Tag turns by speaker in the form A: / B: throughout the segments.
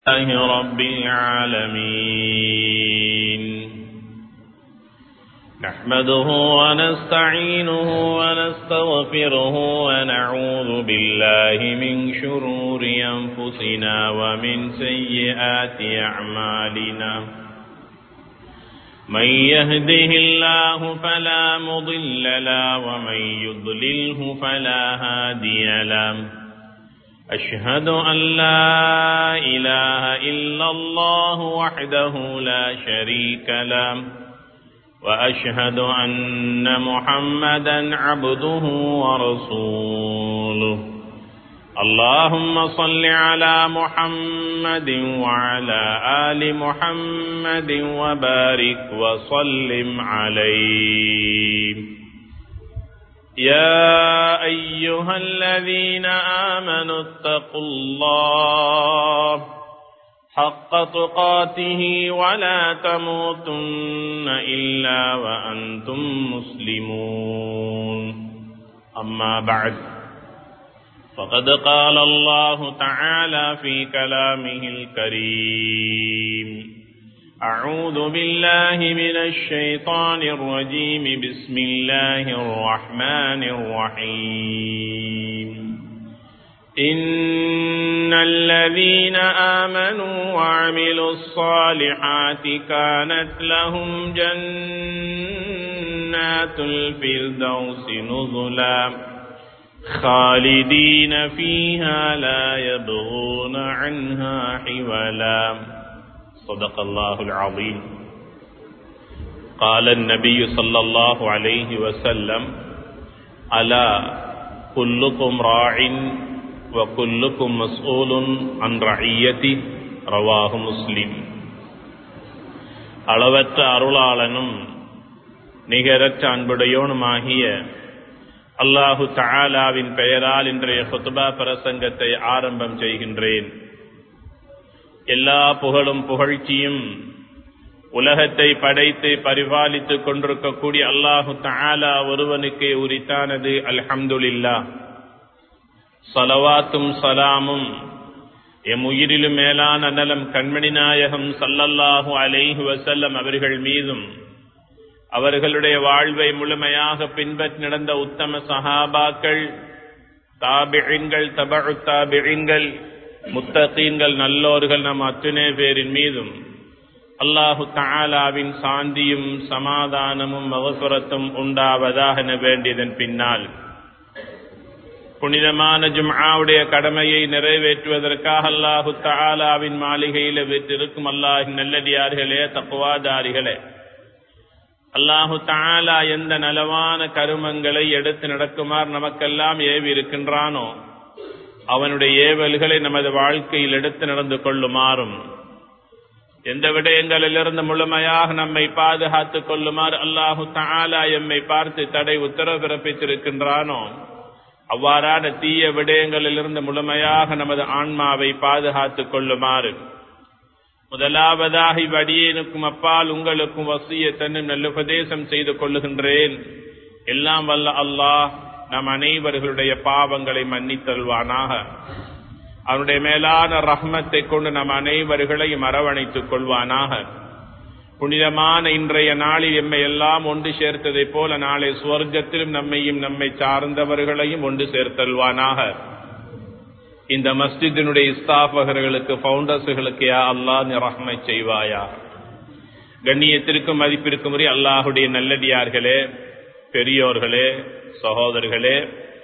A: الله رب العالمين نحمده ونستعينه ونستغفره ونعوذ بالله من شرور أنفسنا ومن سيئات أعمالنا من يهده الله فلا مضل له ومن يضلله فلا هادي له أشهد أن لا إله إلا الله وحده لا شريك له وأشهد أن محمدا عبده ورسوله اللهم صل على محمد وعلى آل محمد وبارك وسلم عليه يا أيها الذين آمنوا اتقوا الله حق تقاته ولا تموتن إلا وأنتم مسلمون أما بعد فقد قال الله تعالى في كلامه الكريم أعوذ بالله من الشيطان الرجيم بسم الله الرحمن الرحيم إن الذين آمنوا وعملوا الصالحات كانت لهم جنات الفردوس نزلا خالدين فيها لا يبغون عنها حولا صدق الله العظيم قال النبي صلى الله عليه وسلم ألا كلكم راع وكلكم مسؤول عن رعيته رواه مسلم அளவற்ற அருளாளனும் நிகரற்ற அன்புடையோனுமாகிய அல்லாஹு தஆலாவின் பெயரால் இன்றைய ஹுத்பா பிரசங்கத்தை ஆரம்பம் செய்கின்றேன் எல்லா புகழும் புகழ்ச்சியும் உலகத்தை படைத்து பரிபாலித்துக் கொண்டிருக்கக்கூடிய அல்லாஹு தஆலா ஒருவனுக்கே உரித்தானது அல்ஹம்துலில்லா சலவாத்தும் சலாமும் எம் உயிரிலும் மேலான நலம் கண்மணி நாயகம் சல்லல்லாஹு அலைஹு வசல்லம் அவர்கள் மீதும் அவர்களுடைய வாழ்வை முழுமையாக பின்பற்றி நடந்த உத்தம சஹாபாக்கள் தாபிழிங்கள் தபு தாபிழிங்கள் முத்தகீன்கள் நல்லோர்கள் நம் அத்துணை பேரின் மீதும் அல்லாஹு தாலாவின் சாந்தியும் சமாதானமும் மகசுரத்தும் உண்டாவதாக வேண்டியதன் பின்னால் புனிதமான ஜும்ஆவுடைய கடமையை நிறைவேற்றுவதற்காக அல்லாஹு தாலாவின் மாளிகையில் வீற்றிருக்கும் அல்லாஹின் நல்லடியார்களே தப்புவாதாரிகளே அல்லாஹு தாலா எந்த நலவான கருமங்களை எடுத்து நடக்குமாறு நமக்கெல்லாம் ஏவி இருக்கின்றானோ அவனுடைய ஏவல்களை நமது வாழ்க்கையில் எடுத்து நடந்து கொள்ளுமாறும் எந்த விடயங்களிலிருந்து முழுமையாக நம்மை பாதுகாத்துக் கொள்ளுமாறு அல்லாஹு தாலா எம்மை பார்த்து தடை உத்தரவு பிறப்பித்திருக்கின்றானோ அவ்வாறான தீய விடயங்களிலிருந்து முழுமையாக நமது ஆன்மாவை பாதுகாத்துக் கொள்ளுமாறு முதலாவதாக இவ்வடியேனுக்கும் அப்பால் உங்களுக்கும் வசியத்தன்னும் நல்லுபதேசம் செய்து கொள்ளுகின்றேன் எல்லாம் வல்ல அல்லாஹ் நம் அனைவர்களுடைய பாவங்களை மன்னித்தல்வானாக அவனுடைய மேலான ரஹ்மத்தை கொண்டு நம் அனைவர்களையும் அரவணைத்துக் கொள்வானாக புனிதமான இன்றைய நாளில் எம்மை எல்லாம் ஒன்று சேர்த்ததை போல நாளை சுவர்க்கத்திலும் நம்மையும் நம்மை சார்ந்தவர்களையும் ஒன்று சேர்த்தல்வானாக இந்த மஸ்ஜிதினுடைய இஸ்தாபகர்களுக்கு பவுண்டர்ஸுகளுக்கு யா அல்லாஹ் ரஹ்மை செய்வாயா கண்ணியத்திற்கும் மதிப்பிற்கும் முறை அல்லாஹுடைய நல்லடியார்களே பெரியோர்களே சகோதரர்களே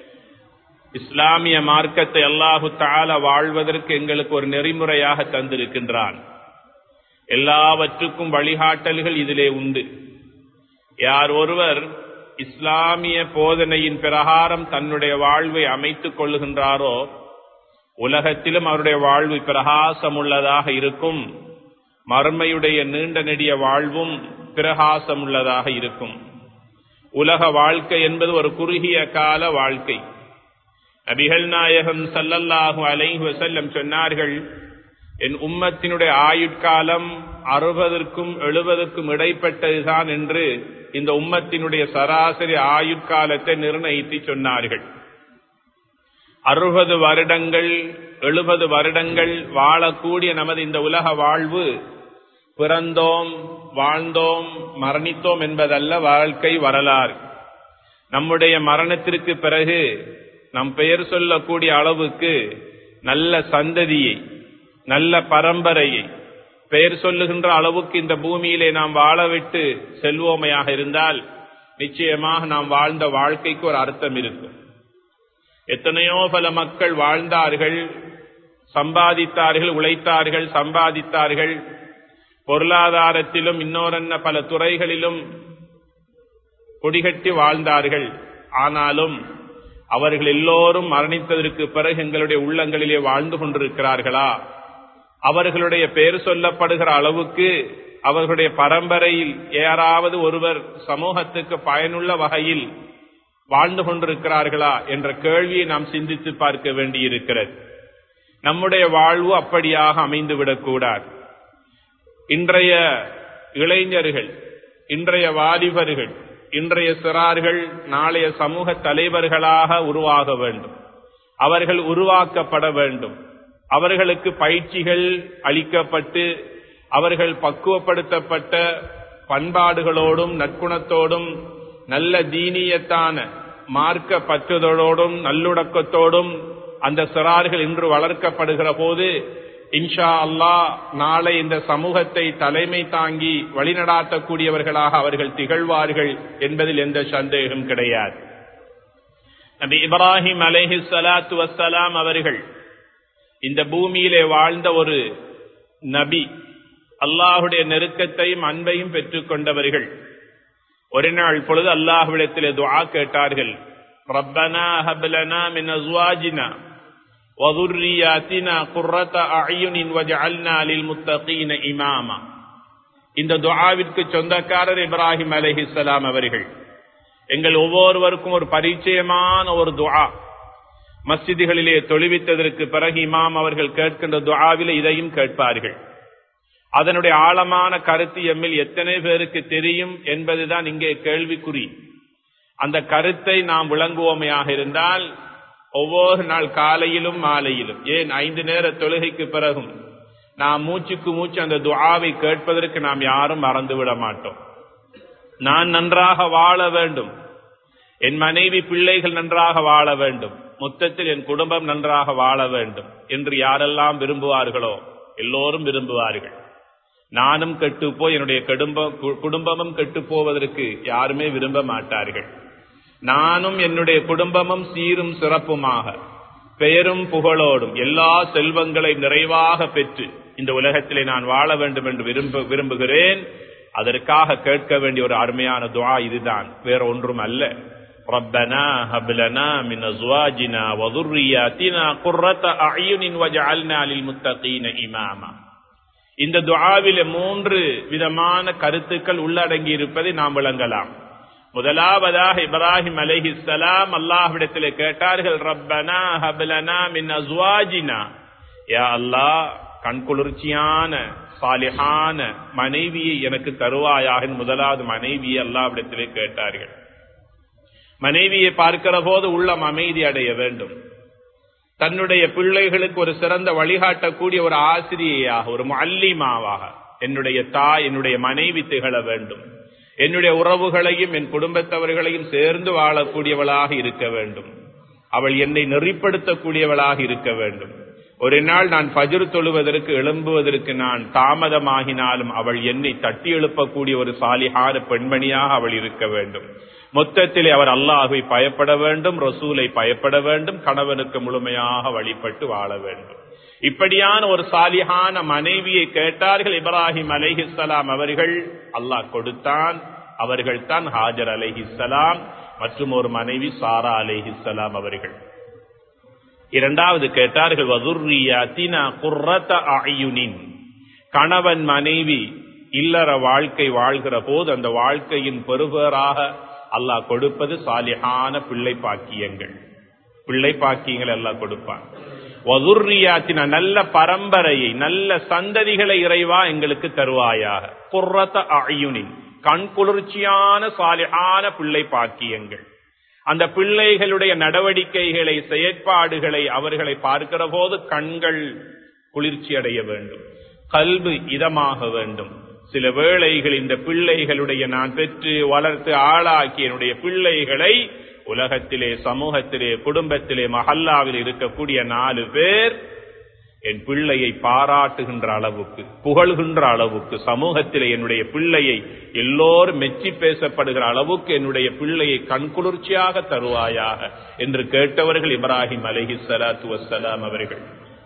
A: இஸ்லாமிய மார்க்கத்தை அல்லாஹு தால வாழ்வதற்கு எங்களுக்கு ஒரு நெறிமுறையாக தந்திருக்கின்றான் எல்லாவற்றுக்கும் வழிகாட்டல்கள் இதிலே உண்டு யார் ஒருவர் இஸ்லாமிய போதனையின் பிரகாரம் தன்னுடைய வாழ்வை அமைத்துக் கொள்ளுகின்றாரோ உலகத்திலும் அவருடைய வாழ்வு பிரகாசம் உள்ளதாக இருக்கும் மறுமையுடைய நீண்ட நெடிய வாழ்வும் பிரகாசம் உள்ளதாக இருக்கும் உலக வாழ்க்கை என்பது ஒரு குறுகிய கால வாழ்க்கை நபிகள் நாயகம் சல்லல்லாஹு அலைஹி வசல்லம் சொன்னார்கள் என் உம்மத்தினுடைய ஆயுட்காலம் அறுபதற்கும் எழுபதற்கும் இடைப்பட்டதுதான் என்று இந்த உம்மத்தினுடைய சராசரி ஆயுட்காலத்தை நிர்ணயித்து சொன்னார்கள் அறுபது வருடங்கள் எழுபது வருடங்கள் வாழக்கூடிய நமது இந்த உலக வாழ்வு பிறந்தோம் வாழ்ந்தோம் மரணித்தோம் என்பதல்ல வாழ்க்கை வரலாறு நம்முடைய மரணத்திற்கு பிறகு நம் பெயர் சொல்லக்கூடிய அளவுக்கு நல்ல சந்ததியை நல்ல பரம்பரையை பெயர் சொல்லுகின்ற அளவுக்கு இந்த பூமியிலே நாம் வாழவிட்டு செல்வோமையாக இருந்தால் நிச்சயமாக நாம் வாழ்ந்த வாழ்க்கைக்கு ஒரு அர்த்தம் இருக்கும் எத்தனையோ பல மக்கள் வாழ்ந்தார்கள் சம்பாதித்தார்கள் உழைத்தார்கள் சம்பாதித்தார்கள் பொருளாதாரத்திலும் இன்னொரன்ன பல துறைகளிலும் கொடிகட்டி வாழ்ந்தார்கள் ஆனாலும் அவர்கள் எல்லோரும் மரணித்ததற்கு பிறகு எங்களுடைய உள்ளங்களிலே வாழ்ந்து கொண்டிருக்கிறார்களா அவர்களுடைய பெயர் சொல்லப்படுகிற அளவுக்கு அவர்களுடைய பரம்பரையில் யாராவது ஒருவர் சமூகத்துக்கு பயனுள்ள வகையில் வாழ்ந்து கொண்டிருக்கிறார்களா என்ற கேள்வியை நாம் சிந்தித்து பார்க்க வேண்டியிருக்கிறது நம்முடைய வாழ்வு அப்படியாக அமைந்துவிடக்கூடாது இன்றைய இளைஞர்கள் இன்றைய வாலிபர்கள் இன்றைய சிறார்கள் நாளைய சமூக தலைவர்களாக உருவாக வேண்டும் அவர்கள் உருவாக்கப்பட வேண்டும் அவர்களுக்கு பயிற்சிகள் அளிக்கப்பட்டு அவர்கள் பக்குவப்படுத்தப்பட்ட பண்பாடுகளோடும் நற்குணத்தோடும் நல்ல தீனியத்தான மார்க்க பற்றுதலோடும் நல்லுடக்கத்தோடும் அந்த சிறார்கள் இன்று வளர்க்கப்படுகிற போது இன்ஷா அல்லாஹ் நாளை இந்த சமூகத்தை தலைமை தாங்கி வழிநடாத்தக்கூடியவர்களாக அவர்கள் திகழ்வார்கள் என்பதில் எந்த சந்தேகம் கிடையாது நபி இப்ராஹிம் அலேஹி சலாத்து வசலாம் அவர்கள் இந்த பூமியிலே வாழ்ந்த ஒரு நபி அல்லாஹுடைய நெருக்கத்தையும் அன்பையும் பெற்றுக் கொண்டவர்கள் ஒரு நாள் பொழுது அல்லாஹுவிடத்திலே துஆ கேட்டார்கள் ரப்பனா ஹப்லனா மின் அஸ்வாஜினா وذرياتنا قرة أعين وجعلنا للمتقين إماما இந்த துஆவிற்கு சொந்தக்காரர் இப்ராஹிம் அலைஹிஸ்ஸலாம் அவர்கள் எங்கள் ஒவ்வொருவருக்கும் ஒரு பரிச்சயமான ஒரு துஆ மஸ்ஜிதுகளிலே தொழுவித்ததற்கு பிறகு இமாம் அவர்கள் கேட்கின்ற துஆவிலே இதையும் கேட்பார்கள் அதனுடைய ஆழமான கருத்து எம்மில் எத்தனை பேருக்கு தெரியும் என்பதுதான் இங்கே கேள்விக்குறி அந்த கருத்தை நாம் விளங்குவோமையாக இருந்தால் ஒவ்வொரு நாள் காலையிலும் மாலையிலும் ஏன் ஐந்து நேர தொழுகைக்கு பிறகும் நாம் மூச்சுக்கு மூச்சு அந்த துஆவை கேட்பதற்கு நாம் யாரும் மறந்துவிட மாட்டோம் நான் நன்றாக வாழ வேண்டும் என் மனைவி பிள்ளைகள் நன்றாக வாழ வேண்டும் மொத்தத்தில் என் குடும்பம் நன்றாக வாழ வேண்டும் என்று யாரெல்லாம் விரும்புவார்களோ எல்லோரும் விரும்புவார்கள் நானும் கெட்டுப்போய் என்னுடைய குடும்பம் குடும்பமும் கெட்டு போவதற்கு யாருமே விரும்ப மாட்டார்கள் நானும் என்னுடைய குடும்பமும் சீரும் சிறப்புமாக பெயரும் புகழோடும் எல்லா செல்வங்களை நிறைவாக பெற்று இந்த உலகத்திலே நான் வாழ வேண்டும் என்று விரும்ப விரும்புகிறேன் அதற்காக கேட்க வேண்டிய ஒரு அருமையான துவா இதுதான் வேற ஒன்றும் அல்ல ربنا هب لنا من ازواجنا وذرياتنا قرة اعين واجعلنا للمتقين اماما இந்த துஆவிலே மூன்று விதமான கருத்துக்கள் உள்ளடங்கி இருப்பதை நாம் விளங்கலாம் முதலாவதாக இப்ராஹிம் அலைஹி சலாம் அல்லாஹ்விடத்திலே கேட்டார்கள் ரப்பனா ஹப்லனா மின் அஸ்வாஜினா யா அல்லாஹ் கண்குளிர்ச்சியான சாலிஹான மனைவியை எனக்கு தருவாயாக முதலாவது மனைவியை அல்லாஹ்விடத்திலே கேட்டார்கள் மனைவியை பார்க்கிற போது உள்ளம் அமைதி அடைய வேண்டும் தன்னுடைய பிள்ளைகளுக்கு ஒரு சிறந்த வழிகாட்டக்கூடிய ஒரு ஆசிரியையாக ஒரு மல்லிமாவாக என்னுடைய தாய் என்னுடைய மனைவி திகழ வேண்டும் என்னுடைய உறவுகளையும் என் குடும்பத்தவர்களையும் சேர்ந்து வாழக்கூடியவளாக இருக்க வேண்டும் அவள் என்னை நெறிப்படுத்தக்கூடியவளாக இருக்க வேண்டும் ஒரு நாள் நான் பஜுர் தொழுவதற்கு எழும்புவதற்கு நான் தாமதமாகினாலும் அவள் என்னை தட்டி எழுப்பக்கூடிய ஒரு சாலிஹான பெண்மணியாக அவள் இருக்க வேண்டும் மொத்தத்திலே அவர் அல்லாஹை பயப்பட வேண்டும் ரசூலை பயப்பட வேண்டும் கணவனுக்கு முழுமையாக வழிபட்டு வாழ வேண்டும் இப்படியான ஒரு சாலிஹான மனைவியை கேட்டார்கள் இப்ராஹிம் அலைஹிஸ்ஸலாம் அவர்கள் அல்லாஹ் கொடுத்தான் அவர்கள் தான் ஹாஜர் அலைஹிஸ்ஸலாம் மற்றும் ஒரு மனைவி சாரா அலைஹிஸ்ஸலாம் அவர்கள் இரண்டாவது கேட்டார்கள் வதுர்ரியாத்தினா குர்ரத அயுனின் கணவன் மனைவி இல்லற வாழ்க்கை வாழ்கிற போது அந்த வாழ்க்கையின் பெறுபேறாக அல்லாஹ் கொடுப்பது சாலிஹான பிள்ளை பாக்கியங்கள் பிள்ளை பாக்கியங்கள் எல்லாம் கொடுப்பான் வதுர்ரியாத்தின நல்ல பரம்பரையை நல்ல சந்ததிகளை இறைவா எங்களுக்கு தருவாயாக குர்ரத அயுனின் கண் குளிர்ச்சியான சாலிஹான பிள்ளை பாக்கியங்கள் அந்த பிள்ளைகளுடைய நடவடிக்கைகளை செயற்பாடுகளை அவர்களை பார்க்கிற போது கண்கள் குளிர்ச்சி அடைய வேண்டும் கல்வி இதமாக வேண்டும் சில வேளைகள் இந்த பிள்ளைகளுடைய நான் பெற்று வளர்த்து ஆளாக்கி என்னுடைய பிள்ளைகளை உலகத்திலே சமூகத்திலே குடும்பத்திலே மஹல்லாவில் இருக்கக்கூடிய நாலு பேர் என் பிள்ளையை பாராட்டுகின்ற அளவுக்கு புகழ்கின்ற அளவுக்கு சமூகத்திலே என்னுடைய பிள்ளையை எல்லோரும் மெச்சி பேசப்படுகிற அளவுக்கு என்னுடைய பிள்ளையை கண்குளிர்ச்சியாக தருவாயாக என்று கேட்டவர்கள் இப்ராஹிம் அலஹி சலாத்து வசலாம் அவர்கள்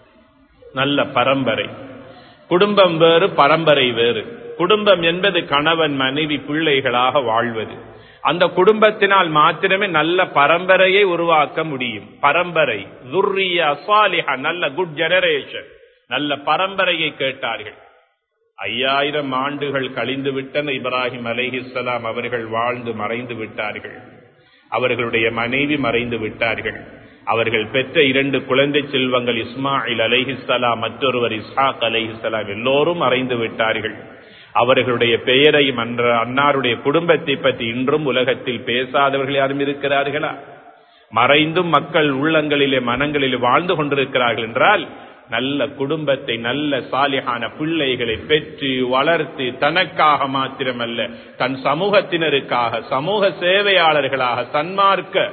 A: நல்ல பரம்பரை குடும்பம் வேறு பரம்பரை வேறு குடும்பம் என்பது கணவன் மனைவி பிள்ளைகளாக வாழ்வது அந்த குடும்பத்தினால் மாத்திரமே நல்ல பரம்பரையை உருவாக்க முடியும் பரம்பரை துர்ரியா சாலிஹா நல்ல குட் ஜெனரேஷன் நல்ல பரம்பரையை கேட்டார்கள் ஐயாயிரம் ஆண்டுகள் கழிந்து விட்டன இப்ராஹிம் அலைஹிஸ்லாம் அவர்கள் வாழ்ந்து மறைந்து விட்டார்கள் அவர்களுடைய மனைவி மறைந்து விட்டார்கள் அவர்கள் பெற்ற இரண்டு குழந்தை செல்வங்கள் இஸ்மாயில் அலைஹிஸ்லாம் மற்றொருவர் இஸ்ஹாக் அலைஹிஸ்லாம் எல்லோரும் மறைந்து விட்டார்கள் அவர்களுடைய பெயரையும் அன்ற அன்னாருடைய குடும்பத்தை பற்றி இன்றும் உலகத்தில் பேசாதவர்கள் யாரும் இருக்கிறார்களா மறைந்தும் மக்கள் உள்ளங்களிலே மனங்களிலே வாழ்ந்து கொண்டிருக்கிறார்கள் என்றால் நல்ல குடும்பத்தை நல்ல சாலிகான பிள்ளைகளை பெற்று வளர்த்து தனக்காக மாத்திரமல்ல தன் சமூகத்தினருக்காக சமூக சேவையாளர்களாக சன்மார்க்க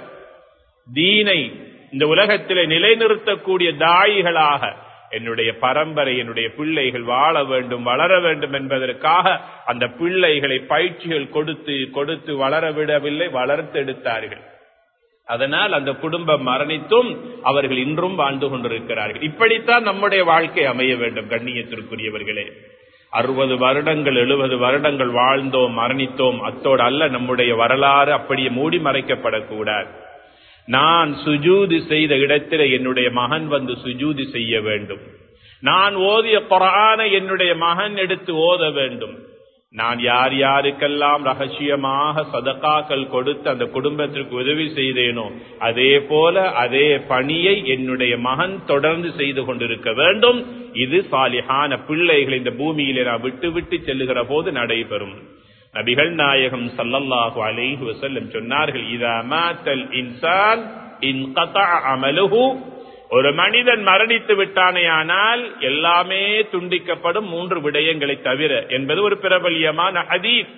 A: தீனை இந்த உலகத்திலே நிலைநிறுத்தக்கூடிய தாயிகளாக என்னுடைய பரம்பரை என்னுடைய பிள்ளைகள் வாழ வேண்டும் வளர வேண்டும் என்பதற்காக அந்த பிள்ளைகளை பயிற்சிகள் கொடுத்து கொடுத்து வளர விடவில்லை வளர்த்தெடுத்தார்கள் அதனால் அந்த குடும்பம் மரணித்தும் அவர்கள் இன்றும் வாழ்ந்து கொண்டிருக்கிறார்கள் இப்படித்தான் நம்முடைய வாழ்க்கை அமைய வேண்டும் கண்ணியத்திற்குரியவர்களே அறுபது வருடங்கள் எழுபது வருடங்கள் வாழ்ந்தோம் மரணித்தோம் அத்தோடு அல்ல நம்முடைய வரலாறு அப்படியே மூடி மறைக்கப்படக்கூடாது நான் சுஜூதி செய்த இடத்தில் என்னுடைய மகன் வந்து சுஜூதி செய்ய வேண்டும் நான் ஓதிய குரானை என்னுடைய மகன் எடுத்து ஓத வேண்டும் நான் யார் யாருக்கெல்லாம் ரகசியமாக சதக்காக்கள் கொடுத்து அந்த குடும்பத்திற்கு உதவி செய்தேனோ அதே போல அதே பணியை என்னுடைய மகன் தொடர்ந்து செய்து கொண்டிருக்க வேண்டும் இது சாலிஹான பிள்ளைகள் இந்த பூமியிலே நான் விட்டு விட்டு செல்லுகிற போது நடைபெறும் நபிகள் நாயகம் சல்லல்லாஹு அலைஹி வஸல்லம் சொன்னார்கள் இதா மாத்தல் இன்சான் இன் அமலுஹு ஒரு மனிதன் மரணித்து விட்டானேயானால் எல்லாமே துண்டிக்கப்படும் மூன்று விடயங்களை தவிர என்பது ஒரு பிரபல்யமான ஹதீஸ்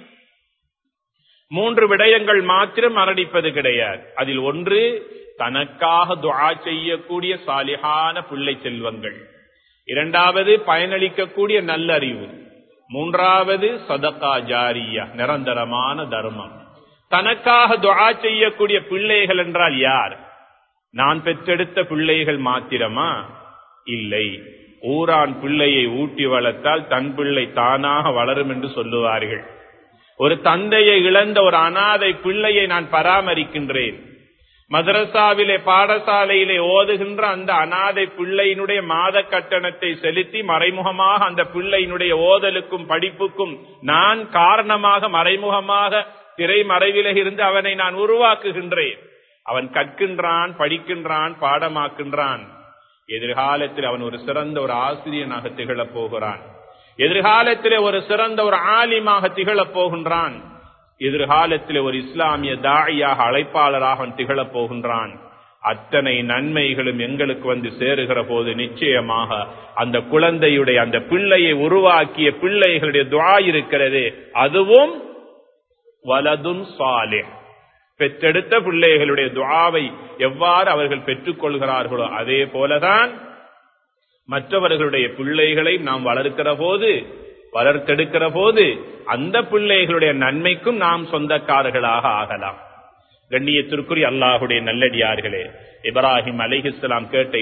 A: மூன்று விடயங்கள் மாத்திரம் மரணிப்பது கிடையாது அதில் ஒன்று தனக்காக துஆ செய்யக்கூடிய சாலிஹான பிள்ளை செல்வங்கள் இரண்டாவது பயனளிக்கக்கூடிய நல்லறிவு மூன்றாவது சதகா ஜாரியா நிரந்தரமான தர்மம் தனக்காக துஆ செய்யக்கூடிய பிள்ளைகள் என்றால் யார் நான் பெற்றெடுத்த பிள்ளைகள் மாத்திரமா இல்லை ஊரான் பிள்ளையை ஊட்டி வளர்த்தால் தன் பிள்ளை தானாக வளரும் என்று சொல்லுவார்கள் ஒரு தந்தையை இழந்த ஒரு அனாதை பிள்ளையை நான் பராமரிக்கின்றேன் மதரசாவிலே பாடசாலையிலே ஓதுகின்ற அந்த அனாதை பிள்ளையினுடைய மாத கட்டணத்தை செலுத்தி மறைமுகமாக அந்த பிள்ளையினுடைய ஓதலுக்கும் படிப்புக்கும் நான் காரணமாக மறைமுகமாக திரைமறைவிலே இருந்து அவனை நான் உருவாக்குகின்றேன் அவன் கற்கின்றான் படிக்கின்றான் பாடமாக்கின்றான் எதிர்காலத்தில் அவன் ஒரு சிறந்த ஒரு ஆசிரியனாக திகழப் போகிறான் எதிர்காலத்திலே ஒரு சிறந்த ஒரு ஆலிமாக திகழப் போகின்றான் எதிர்காலத்தில் ஒரு இஸ்லாமிய தாயாக அழைப்பாளராக அவன் திகழப் போகின்றான் அத்தனை நன்மைகளும் எங்களுக்கு வந்து சேருகிற போது நிச்சயமாக அந்த குழந்தையுடைய அந்த பிள்ளையை உருவாக்கிய பிள்ளைகளுடைய துவா இருக்கிறது அதுவும் வலதுன் சாலே பெற்றெடுத்த பிள்ளைகளுடைய துவாவை எவ்வாறு அவர்கள் பெற்றுக் கொள்கிறார்களோ அதே போலதான் மற்றவர்களுடைய பிள்ளைகளை நாம் வளர்க்கிற போது வளர்த்தெடுக்கிற போது அந்த பிள்ளைகளுடைய நன்மைக்கும் நாம் சொந்தக்காரர்களாக ஆகலாம் கண்ணியத்திற்குரிய அல்லாஹுடைய நல்லடியார்களே இப்ராஹிம் அலிஹிஸ்லாம் கேட்ட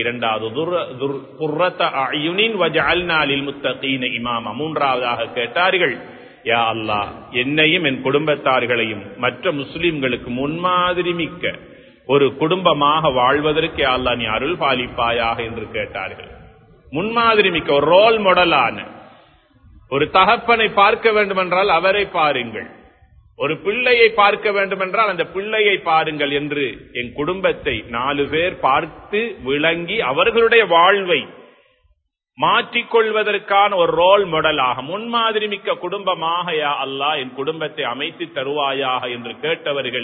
A: இரண்டாவது முத்தகீன இமாமா மூன்றாவதாக கேட்டார்கள் யா அல்லாஹ் என்னையும் என் குடும்பத்தார்களையும் மற்ற முஸ்லிம்களுக்கு முன்மாதிரி மிக்க ஒரு குடும்பமாக வாழ்வதற்கு யா அல்லாஹ் நீ அருள் பாலிப்பாயாக என்று கேட்டார்கள் முன்மாதிரி மிக்க ஒரு ரோல் மாடலான ஒரு தகப்பனை பார்க்க வேண்டுமென்றால் அவரை பாருங்கள் ஒரு பிள்ளையை பார்க்க வேண்டுமென்றால் அந்த பிள்ளையை பாருங்கள் என்று என் குடும்பத்தை நாலு பேர் பார்த்து விளங்கி அவர்களுடைய வாழ்வை மாற்றிக்கொள்வதற்கான ஒரு ரோல் மாடலாக முன்மாதிரி மிக்க குடும்பமாக யா அல்லாஹ் என் குடும்பத்தை அமைத்து தருவாயாக என்று கேட்டவர்கள்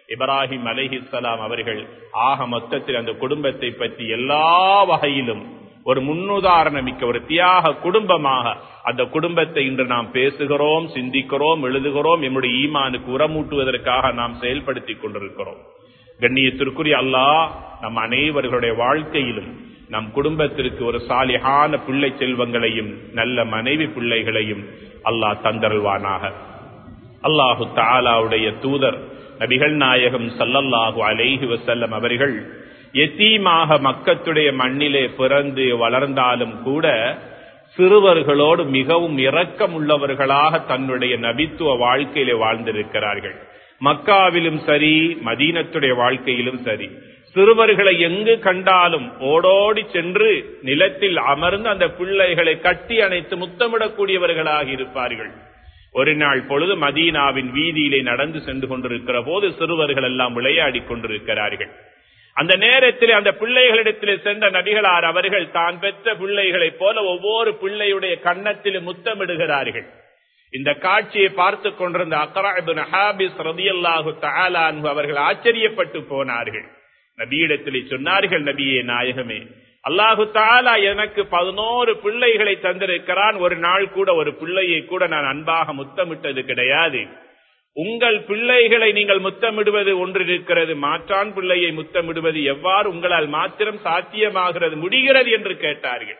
A: இப்ராஹிம் அலைஹிஸ்ஸலாம் அவர்கள் ஆக மொத்தத்தில் அந்த குடும்பத்தை பற்றி எல்லா வகையிலும் ஒரு முன்னுதாரணமிக்க ஒரு தியாக குடும்பமாக அந்த குடும்பத்தை இன்று நாம் பேசுகிறோம் சிந்திக்கிறோம் எழுதுகிறோம் என்னுடைய ஈமானுக்கு உரமூட்டுவதற்காக நாம் செயல்படுத்திக் கொண்டிருக்கிறோம் கண்ணியத்திற்குரிய அல்லாஹ் நம் அனைவர்களுடைய வாழ்க்கையிலும் நம் குடும்பத்திற்கு ஒரு சாலிகான பிள்ளை செல்வங்களையும் நல்ல மனைவி பிள்ளைகளையும் அல்லாஹ் தந்தருள்வானாக அல்லாஹு தாலாவுடைய தூதர் நபிகள் நாயகம் சல்லல்லாஹு அலைஹி வசல்லம் அவர்கள் எத்தீமாக மக்கத்துடைய மண்ணிலே பிறந்து வளர்ந்தாலும் கூட சிறுவர்களோடு மிகவும் இரக்கம் உள்ளவர்களாக தன்னுடைய நபித்துவ வாழ்க்கையிலே வாழ்ந்திருக்கிறார்கள் மக்காவிலும் சரி மதீனத்துடைய வாழ்க்கையிலும் சரி சிறுவர்களை எங்கு கண்டாலும் ஓடோடி சென்று நிலத்தில் அமர்ந்து அந்த பிள்ளைகளை கட்டி அணைத்து முத்தமிடக்கூடியவர்களாக இருப்பார்கள் ஒரு நாள் பொழுது மதீனாவின் வீதியிலே நடந்து சென்று கொண்டிருக்கிற போது சிறுவர்கள் எல்லாம் விளையாடி கொண்டிருக்கிறார்கள் அந்த நேரத்தில் அந்த பிள்ளைகளிடத்தில் சென்ற நபிகளார் அவர்கள் தான் பெற்ற பிள்ளைகளைப் போல ஒவ்வொரு பிள்ளையுடைய கன்னத்திலும் முத்தமிடுகிறார்கள் இந்த காட்சியை பார்த்து கொண்டிருந்த அக்ராபின் ஹாபிஸ் ரதியல்லாஹு தஆலான்ஹு அவர்கள் ஆச்சரியப்பட்டு போனார்கள் நபியிடத்திலே சொன்னார்கள் நபியே நாயகமே அல்லாஹு தாலா எனக்கு பதினோரு பிள்ளைகளை தந்திருக்கிறான் ஒரு நாள் கூட ஒரு பிள்ளையை கூட நான் அன்பாக முத்தமிட்டது கிடையாது உங்கள் பிள்ளைகளை நீங்கள் முத்தமிடுவது ஒன்று இருக்கிறது மாற்றான் பிள்ளையை முத்தமிடுவது எவ்வாறு உங்களால் மாத்திரம் சாத்தியமாகிறது முடிகிறது என்று கேட்டார்கள்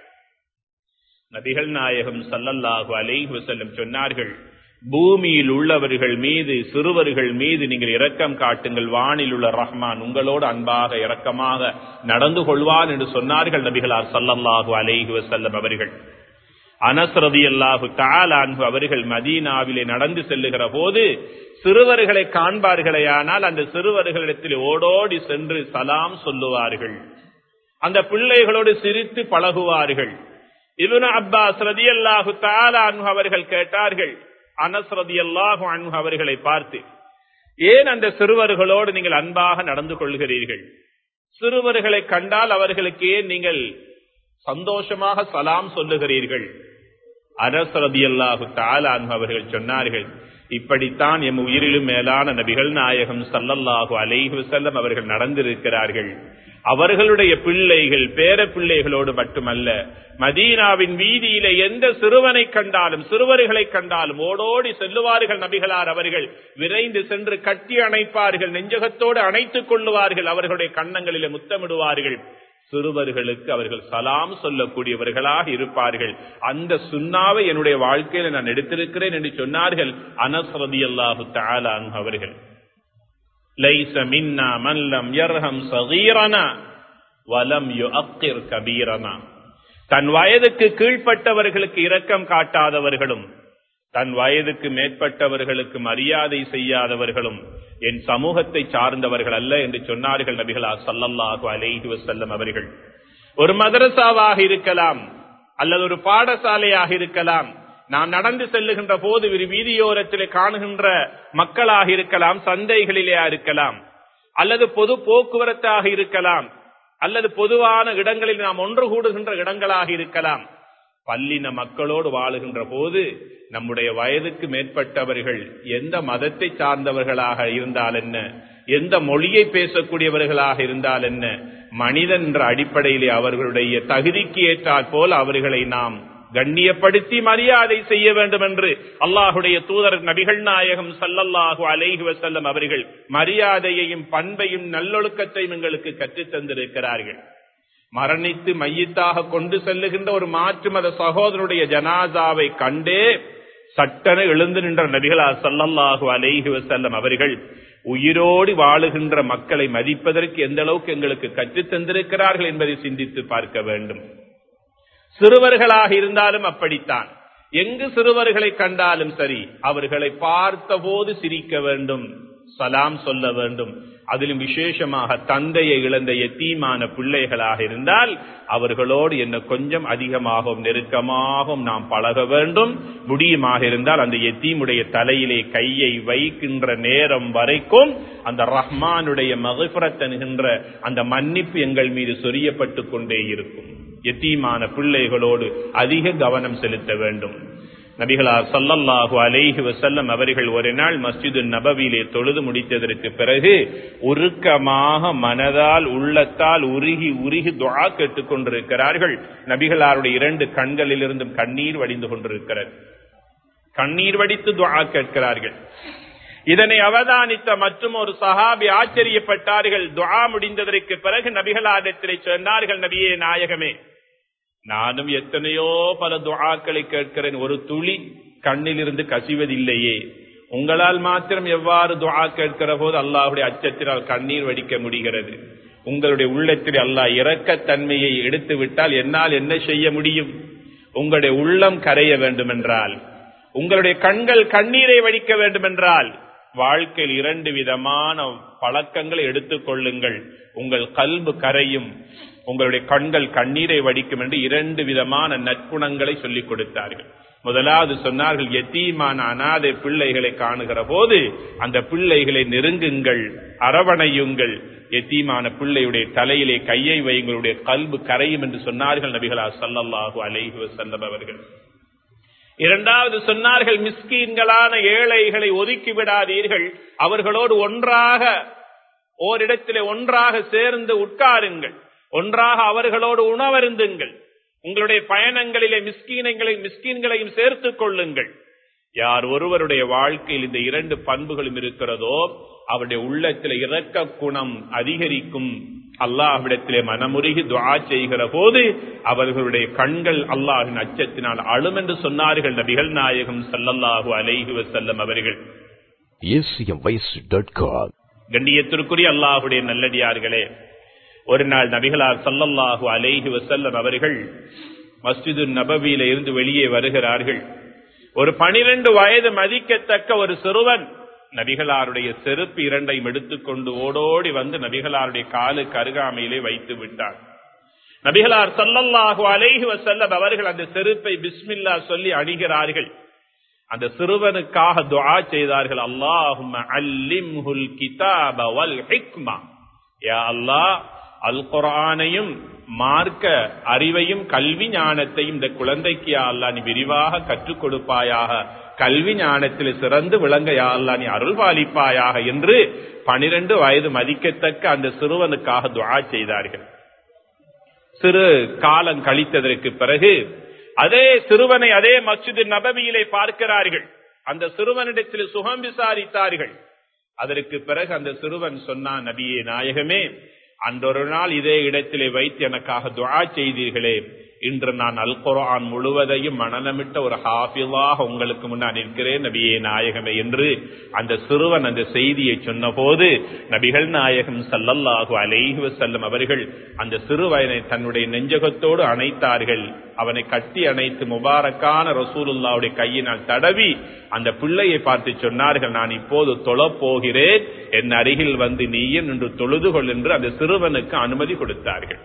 A: நபிகள் நாயகம் சல்லல்லாஹு அலைஹி வஸல்லம் சொன்னார்கள் பூமியில் உள்ளவர்கள் மீது சிறுவர்கள் மீது நீங்கள் இரக்கம் காட்டுங்கள் வானில் உள்ள ரஹ்மான் உங்களோடு அன்பாக இரக்கமாக நடந்து கொள்வான் என்று சொன்னார்கள் நபிகளார் சல்லல்லாஹு அலைஹி வஸல்லம் அவர்கள் அனஸ்ரதி அல்லாஹு தாலான்பு அவர்கள் மதீனாவிலே நடந்து செல்லுகிற போது சிறுவர்களை காண்பார்களேயானால் அந்த சிறுவர்களிடத்தில் ஓடோடி சென்று சலாம் சொல்லுவார்கள் அந்த பிள்ளைகளோடு சிரித்து பழகுவார்கள் இவனு அப்பாஸ் ரதி அல்லாஹு தாலான் அவர்கள் கேட்டார்கள் அனஸ் ரதி அல்லாஹு அன்ஹு அவர்களை பார்த்து ஏன் அந்த சிறுவர்களோடு நீங்கள் அன்பாக நடந்து கொள்கிறீர்கள் சிறுவர்களை கண்டால் அவர்களுக்கு ஏன் நீங்கள் சந்தோஷமாக சலாம் சொல்லுகிறீர்கள் அரசு ரதி அல்லாஹு தாலான் அவர்கள் சொன்னார்கள் இப்படித்தான் எம் உயிரிலும் மேலான நபிகள் நாயகம் சல்லல்லாஹு அலைஹு செல்லம் அவர்கள் நடந்திருக்கிறார்கள் அவர்களுடைய பிள்ளைகள் பேர பிள்ளைகளோடு மட்டுமல்ல மதீனாவின் வீதியில எந்த சிறுவனை கண்டாலும் சிறுவர்களை கண்டாலும் ஓடோடி செல்லுவார்கள் நபிகளார் அவர்கள் விரைந்து சென்று கட்டி அணைப்பார்கள் நெஞ்சகத்தோடு அணைத்துக் கொள்ளுவார்கள் அவர்களுடைய கன்னங்களிலே முத்தமிடுவார்கள் சிறுவர்களுக்கு அவர்கள் சலாம் சொல்லக்கூடியவர்களாக இருப்பார்கள் அந்த சுண்ணாவை என்னுடைய வாழ்க்கையில நான் எடுத்திருக்கிறேன் என்று சொன்னார்கள் அனஸ்ரதி அல்லாஹு தாலான் அவர்கள் லைச மின்னா மல்லம் யர்ஹம் சகீரனா வலம் யுஅக்கிர் கபீரனா தன் வயதுக்கு கீழ்ப்பட்டவர்களுக்கு இரக்கம் காட்டாதவர்களும் தன் வயதுக்கு மேற்பட்டவர்களுக்கு மரியாதை செய்யாதவர்களும் என் சமூகத்தை சார்ந்தவர்கள் அல்ல என்று சொன்னார்கள் நபிகளா சல்லல்லாஹு அலைஹி வசல்லம் அவர்கள் ஒரு மதரசாவாக இருக்கலாம் அல்லது ஒரு பாடசாலையாக இருக்கலாம் நாம் நடந்து செல்லுகின்ற போது ஒரு வீதியோரத்தில் காணுகின்ற மக்களாக இருக்கலாம் சந்தைகளிலே இருக்கலாம் அல்லது பொது போக்குவரத்தாக இருக்கலாம் அல்லது பொதுவான இடங்களில் நாம் ஒன்று கூடுகின்ற இடங்களாக இருக்கலாம் பல்லின மக்களோடு வாழுகின்ற போது நம்முடைய வயதுக்கு மேற்பட்டவர்கள் எந்த மதத்தை சார்ந்தவர்களாக இருந்தால் என்ன எந்த மொழியை பேசக்கூடியவர்களாக இருந்தால் என்ன மனிதன் என்ற அடிப்படையிலே அவர்களுடைய தகுதிக்கு ஏற்றால் போல் அவர்களை நாம் கண்ணியப்படுத்தி மரியாதை செய்ய வேண்டும் என்று அல்லாஹுடைய தூதர் நபிகள் நாயகம் சல்லல்லாஹு அலைஹி வசல்லம் அவர்கள் மரியாதையையும் பண்பையும் நல்லொழுக்கத்தையும் எங்களுக்கு கற்றுத் தந்திருக்கிறார்கள் மரணித்து மையத்தாக கொண்டு செல்லுகின்ற ஒரு மாற்று மத சகோதரனுடைய ஜனாசாவை கண்டே சட்டன எழுந்து நின்ற நபிகளா சல்லல்லாஹு அலைஹி வசல்லம் அவர்கள் உயிரோடு வாழுகின்ற மக்களை மதிப்பதற்கு எந்த அளவுக்கு எங்களுக்கு கற்றுத் தந்திருக்கிறார்கள் என்பதை சிந்தித்து பார்க்க வேண்டும் சிறுவர்களாக இருந்தாலும் அப்படித்தான் எங்கு சிறுவர்களை கண்டாலும் சரி அவர்களை பார்த்தபோது சிரிக்க வேண்டும் சலாம் சொல்ல வேண்டும் அதிலும் விசேஷமாக தந்தையை இழந்த எத்தீமான பிள்ளைகளாக இருந்தால் அவர்களோடு என்ன கொஞ்சம் அதிகமாகவும் நெருக்கமாகவும் நாம் பழக வேண்டும் முடியுமாக இருந்தால் அந்த எத்தீமுடைய தலையிலே கையை வைக்கின்ற நேரம் வரைக்கும் அந்த ரஹ்மானுடைய மகிஃபரத் என்கின்ற அந்த மன்னிப்பு எங்கள் மீது சொரியப்பட்டு கொண்டே இருக்கும் எத்தீமான பிள்ளைகளோடு அதிக கவனம் செலுத்த வேண்டும் நபிகளார் சல்லல்லாஹு அலைஹி வசல்லம் அவர்கள் ஒரு நாள் மஸ்ஜிது நபவியிலே தொழுது முடித்ததற்கு பிறகு உருக்கமாக மனதால் உள்ளத்தால் உருகி உருகி துஆ கேட்டுக் கொண்டிருக்கிறார்கள் நபிகளாருடைய இரண்டு கண்களிலிருந்தும் கண்ணீர் வடிந்து கொண்டிருக்கிறது கண்ணீர் வடித்து துஆ கேட்கிறார்கள் இதனை அவதானித்த மற்றும் ஒரு சஹாபி ஆச்சரியப்பட்டார்கள் துஆ முடிந்ததற்கு பிறகு நபிகளாரிடத்திலே சொன்னார்கள் நபியே நாயகமே நானும் எத்தனையோ பல துஆக்களை கேட்கிறேன் ஒரு துளி கண்ணிலிருந்து கசிவதில்லையே உங்களால் மாத்திரம் எவ்வாறு துஆ கேட்கிற போது அல்லாஹுடைய அச்சத்தினால் கண்ணீர் வடிக்க முடிகிறது உங்களுடைய உள்ளத்தில் அல்லாஹ் இரக்கத்தன்மையை எடுத்து விட்டால் என்னால் என்ன செய்ய முடியும் உங்களுடைய உள்ளம் கரைய வேண்டுமென்றால் உங்களுடைய கண்கள் கண்ணீரை வடிக்க வேண்டுமென்றால் வாழ்க்கையில் இரண்டு விதமான பழக்கங்களை எடுத்துக் கொள்ளுங்கள் உங்கள் கல்பு கரையும் உங்களுடைய கண்கள் கண்ணீரை வடிக்கும் என்று இரண்டு விதமான நற்குணங்களை சொல்லிக் கொடுத்தார்கள் முதலாவது சொன்னார்கள் எத்தீமான அனாதை பிள்ளைகளை காணுகிற போது அந்த பிள்ளைகளை நெருங்குங்கள் அரவணையுங்கள் எத்தீமான பிள்ளையுடைய தலையிலே கையை வைங்களுடைய கல்பு கரையும் என்று சொன்னார்கள் நபிகளா சல்லல்லாஹு அலைஹி வசல்லம் அவர்கள் இரண்டாவது சொன்னார்கள் மிஸ்கீன்களான ஏழைகளை ஒதுக்கி விடாதீர்கள் அவர்களோடு ஒன்றாக ஓரிடத்திலே ஒன்றாக சேர்ந்து உட்காருங்கள் ஒன்றாக அவர்களோடு உணவருந்துங்கள் உங்களுடைய பயணங்களிலே மிஸ்கீனங்களை மிஸ்கீன்களையும் சேர்த்துக் கொள்ளுங்கள் யார் ஒருவருடைய வாழ்க்கையில் இந்த இரண்டு பண்புகளும் இருக்கிறதோ அவருடைய உள்ளத்தில் இரக்க குணம் அதிகரிக்கும் அல்லாஹ்விடத்திலே மனமுருகி துவா செய்கிற போது அவர்களுடைய கண்கள் அல்லாஹின் அச்சத்தினால் அழும் என்று சொன்னார்கள் நபிகள் நாயகம் சல்லல்லாஹு அலைஹி வசல்லம் அவர்கள்
B: acmvoice.com
A: கண்ணியத்திற்குரிய அல்லாஹுடைய நல்லடியார்களே ஒரு நாள் நபிகளார் சல்லல்லாஹு அலைஹி வசல்லம் அவர்கள் மஸ்ஜிது நபவியில இருந்து வெளியே வருகிறார்கள் ஒரு பனிரெண்டு வயது மதிக்கத்தக்க ஒரு சிறுவன் நபிகளாருடைய செருப்பு இரண்டையும் எடுத்துக்கொண்டு ஓடோடி வந்து நபிகளாருடைய காலுக்கு அருகாமையிலே வைத்து விட்டார் நபிகளார் சல்லல்லாஹு அலைஹி வசல்லம் அவர்கள் அந்த செருப்பை பிஸ்மில்லா சொல்லி அணிகிறார்கள் அந்த சிறுவனுக்காக துஆ செய்தார்கள் அல்லாஹும் அல்லிம்ஹுல் கிதாப வல் ஹிக்மா யா அல்லாஹ் அல் குர்ஆனையும் மார்க்க அறிவையும் கல்வி ஞானத்தையும் இந்த குழந்தைக்கு யா அல்லாஹ் நீ விரிவாக கற்றுக் கொடுப்பாயாக கல்வி ஞானத்தில் சிறந்து விளங்க யா அல்லாஹ் நீ அருள் பாலிப்பாயாக என்று பனிரெண்டு வயது மதிக்கத்தக்க அந்த சிறுவனுக்காக துஆ செய்தார்கள் சிறு காலம் கழித்ததற்கு பிறகு அதே சிறுவனை அதே மஸ்ஜிது நபவியிலே பார்க்கிறார்கள் அந்த சிறுவனிடத்தில் சுகம் விசாரித்தார்கள் அதற்கு பிறகு அந்த சிறுவன் சொன்னான் நபியே நாயகமே அன்றொரு நாள் இதே இடத்திலே வைத்து எனக்காக துஆ செய்தீர்களே இன்று நான் அல் குர்ஆன் முழுவதையும் மனநமிட்ட ஒரு ஹாஃபிலாக உங்களுக்கு முன்னால் நிற்கிறேன் நபியே நாயகமே என்று அந்த சிறுவன் அந்த செய்தியை சொன்னபோது நபிகள் நாயகம் சல்லல்லாஹு அலைஹி வஸல்லம் அவர்கள் அந்த சிறுவனை தன்னுடைய நெஞ்சகத்தோடு அணைத்தார்கள் அவனை கட்டி அணைத்து முபாரக்கான ரசூலுல்லாவுடைய கையினால் தடவி அந்த பிள்ளையை பார்த்து சொன்னார்கள் நான் இப்போது தொழப் போகிறேன் என் அருகில் வந்து நீயும் என்று தொழுது கொள் என்று அந்த சிறுவனுக்கு அனுமதி கொடுத்தார்கள்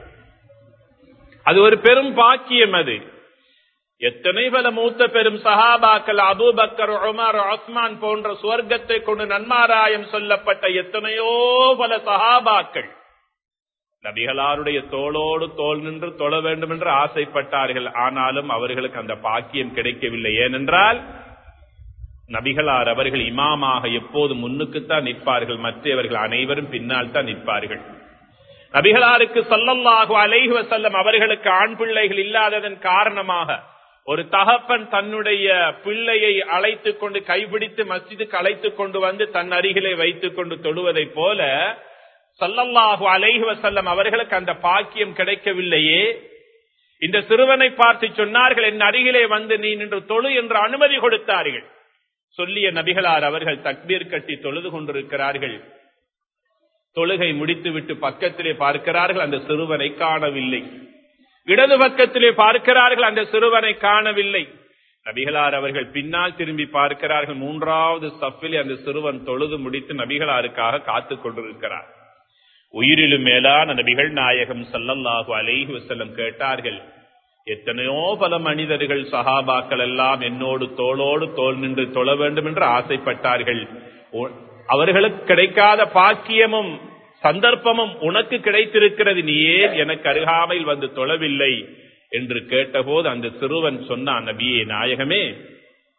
A: அது ஒரு பெரும் பாக்கியம் அது எத்தனை பல மூத்த பெரும் சஹாபாக்கள் அபூபக்கர் உமர் உஸ்மான் போன்ற சுவர்க்கத்தை கொண்டு நன்மாராயம் சொல்லப்பட்ட எத்தனையோ பல சஹாபாக்கள் நபிகளாருடைய தோளோடு தோல் நின்று தொழ வேண்டும் என்று ஆசைப்பட்டார்கள் ஆனாலும் அவர்களுக்கு அந்த பாக்கியம் கிடைக்கவில்லை ஏனென்றால் நபிகளார் அவர்கள் இமாமாக எப்போது முன்னுக்குத்தான் நிற்பார்கள் மற்றவர்கள் அனைவரும் பின்னால் தான் நிற்பார்கள் நபிகளாருக்கு சல்லல்லாஹு அலைஹி வசல்லம் அவர்களுக்கு ஆண் பிள்ளைகள் இல்லாததன் காரணமாக ஒரு தகப்பன் தன்னுடைய பிள்ளையை அழைத்துக் கொண்டு கைபிடித்து மஸ்ஜிதுக்கு அழைத்துக் கொண்டு வந்து தன் அருகிலே வைத்துக் கொண்டு தொழுவதை போல சல்லல்லாஹு அலைஹி வசல்லம் அவர்களுக்கு அந்த பாக்கியம் கிடைக்கவில்லையே இந்த சிறுவனை பார்த்து சொன்னார்கள் என் அருகிலே வந்து நீ நின்று தொழு என்று அனுமதி கொடுத்தார்கள் சொல்லிய நபிகளார் அவர்கள் தக்பீர் கட்டி தொழுது கொண்டிருக்கிறார்கள் தொழுகை முடித்துவிட்டு பக்கத்திலே பார்க்கிறார்கள் அந்த சிறுவனை காணவில்லை இடது பக்கத்திலே பார்க்கிறார்கள் அந்த சிறுவனை காணவில்லை நபிகளார் அவர்கள் பின்னால் திரும்பி பார்க்கிறார்கள் மூன்றாவது சஃபிலே அந்த சிறுவன் தொழுது முடித்து நபிகளாருக்காக காத்துக் கொண்டிருக்கிறார் உயிரிலும் மேலான நபிகள் நாயகம் சல்லல்லாஹு அலைஹி வசல்லம் கேட்டார்கள் எத்தனையோ பல மனிதர்கள் சஹாபாக்கள் எல்லாம் என்னோடு தோளோடு தோல் நின்று தொழ வேண்டும் என்று ஆசைப்பட்டார்கள் அவர்களுக்கு கிடைக்காத பாக்கியமும் சந்தர்ப்பமும் உனக்கு கிடைத்திருக்கிறது நீ ஏன் எனக்கு அருகாமையில் வந்து தொழவில்லை என்று கேட்டபோது அந்த சிறுவன் சொன்னான் நபியே நாயகமே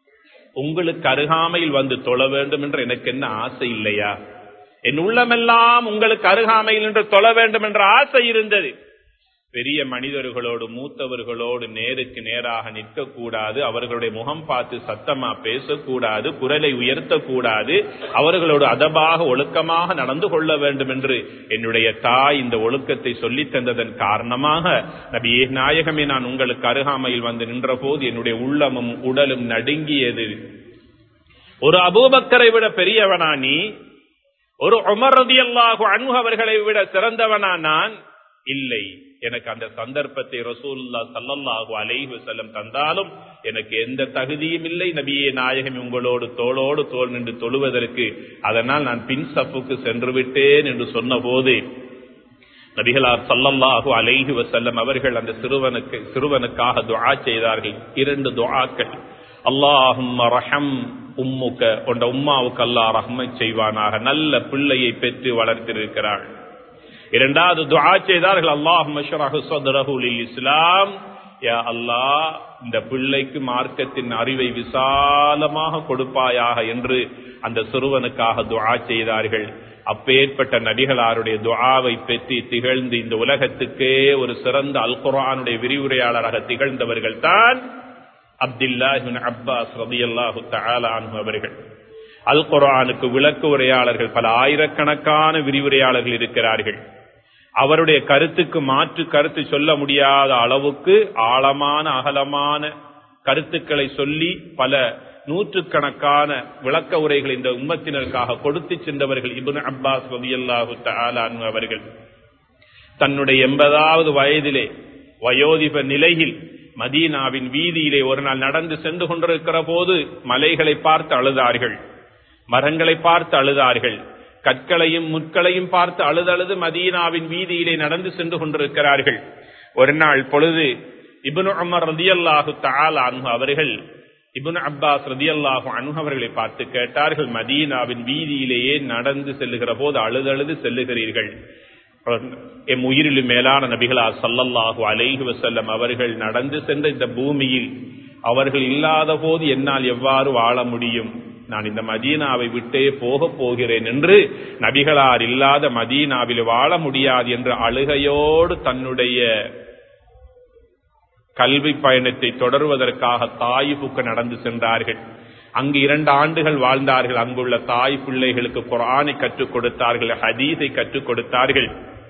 A: உங்களுக்கு அருகாமையில் வந்து தொழ வேண்டும் என்று எனக்கு என்ன ஆசை இல்லையா என் உள்ளமெல்லாம் உங்களுக்கு அருகாமையில் என்று தொழ வேண்டும் என்ற ஆசை இருந்தது பெரிய மனிதர்களோடு மூத்தவர்களோடு நேருக்கு நேராக நிற்கக்கூடாது அவர்களுடைய முகம் பார்த்து சத்தமா பேசக்கூடாது குரலை உயர்த்தக்கூடாது அவர்களோடு அதபாக ஒழுக்கமாக நடந்து கொள்ள வேண்டும் என்று என்னுடைய தாய் இந்த ஒழுக்கத்தை சொல்லித் தந்ததன் காரணமாக நபியே நாயகமே நான் உங்களுக்கு அருகாமையில் வந்து நின்ற போது என்னுடைய உள்ளமும் உடலும் நடுங்கியது ஒரு அபூபக்கரை விட பெரியவனா நீ ஒரு உமர் ரதியல்லாஹு அன்ஹு அவர்களை விட சிறந்தவனா நான் இல்லை எனக்கு அந்த சந்தர்ப்பத்தை ரசூல்லா சல்லல்லாஹு அலைஹி வஸல்லம் தந்தாலும் எனக்கு எந்த தகுதியும் இல்லை நபியே நாயகம் உங்களோடு தோளோடு தோல் நின்று தொழுவதற்கு அதனால் நான் பின் சப்புக்கு சென்று விட்டேன் என்று சொன்னபோது நபிகளார் சல்லல்லாஹு அலைஹி வஸல்லம் அவர்கள் அந்த சிறுவனுக்கு சிறுவனுக்காக துஆ செய்தார்கள் இரண்டு துஆக்கள் அல்லாஹும் ரஹம் உம்முக்க உண்ட உம்மாவுக்கு அல்லாஹ் ரஹ்மத் செய்வானாக நல்ல பிள்ளையை பெற்று வளர்த்திருக்கிறாள் இரண்டாவது துஆ செய்தார்கள் அல்லாஹும் அஷ்ரஹு ஸத்ரஹு லில் இஸ்லாம் யா அல்லாஹ் இந்த பிள்ளைக்கு மார்க்கத்தின் அறிவை விசாலமாக கொடுப்பாயாக என்று அந்த சிறுவனுக்காக துஆ செய்தார்கள் அப்பேற்பட்ட நபிகளாருடைய துஆவை பெற்று திகழ்ந்து இந்த உலகத்துக்கே ஒரு சிறந்த அல் குர்ஆனுடைய விரிவுரையாளராக திகழ்ந்தவர்கள் தான் அப்துல்லாஹின் அப்பாஸ் ரதியல்லாஹு தஆலா அன்ஹு அவர்கள் அல் குர்ஆனுக்கு விளக்கு உரையாளர்கள் பல ஆயிரக்கணக்கான விரிவுரையாளர்கள் இருக்கிறார்கள் அவருடைய கருத்துக்கு மாற்று கருத்து சொல்ல முடியாத அளவுக்கு ஆழமான அகலமான கருத்துக்களை சொல்லி பல நூற்றுக்கணக்கான விளக்க உரைகள் இந்த உம்மத்தினருக்காக கொடுத்து சென்றவர்கள் இபுன் அப்பாஸ் ரதியல்லாஹு தஆலா அன்ஹு அவர்கள் தன்னுடைய எண்பதாவது வயதிலே வயோதிப நிலையில் மதீனாவின் வீதியிலே ஒரு நாள் நடந்து சென்று கொண்டிருக்கிற போது மலைகளை பார்த்து அழுதார்கள் மரங்களை பார்த்து அழுதார்கள் கற்களையும் முட்களையும் பார்த்து அழுதழுது மதீனாவின் வீதியிலே நடந்து சென்று கொண்டிருக்கிறார்கள் ஒரு நாள் பொழுது இபுன் உமர் ரதியல்லாஹு தஆலா அன்ஹு அவர்கள் இபுன் அப்பாஸ் ரதியல்லாஹு அன்ஹு அவர்களை பார்த்து கேட்டார்கள் மதீனாவின் வீதியிலேயே நடந்து செல்லுகிற போது அழுதழுது செல்லுகிறீர்கள் எம் உயிரிலும் மேலான நபிகளா சல்லல்லாஹு அலைஹி வசல்லம் அவர்கள் நடந்து சென்ற இந்த பூமியில் அவர்கள் இல்லாத போது என்னால் எவ்வாறு வாழ முடியும் நான் இந்த மதீனாவை விட்டே போக போகிறேன் என்று நபிகளார் இல்லாத மதீனாவில் வாழ முடியாது என்று அழுகையோடு தன்னுடைய கல்வி பயணத்தை தொடர்வதற்காக தாயிப்புக்கு நடந்து சென்றார்கள் அங்கு இரண்டு ஆண்டுகள் வாழ்ந்தார்கள் அங்குள்ள தாய் பிள்ளைகளுக்கு குரானை கற்றுக் கொடுத்தார்கள் ஹதீஸை கற்றுக் கொடுத்தார்கள்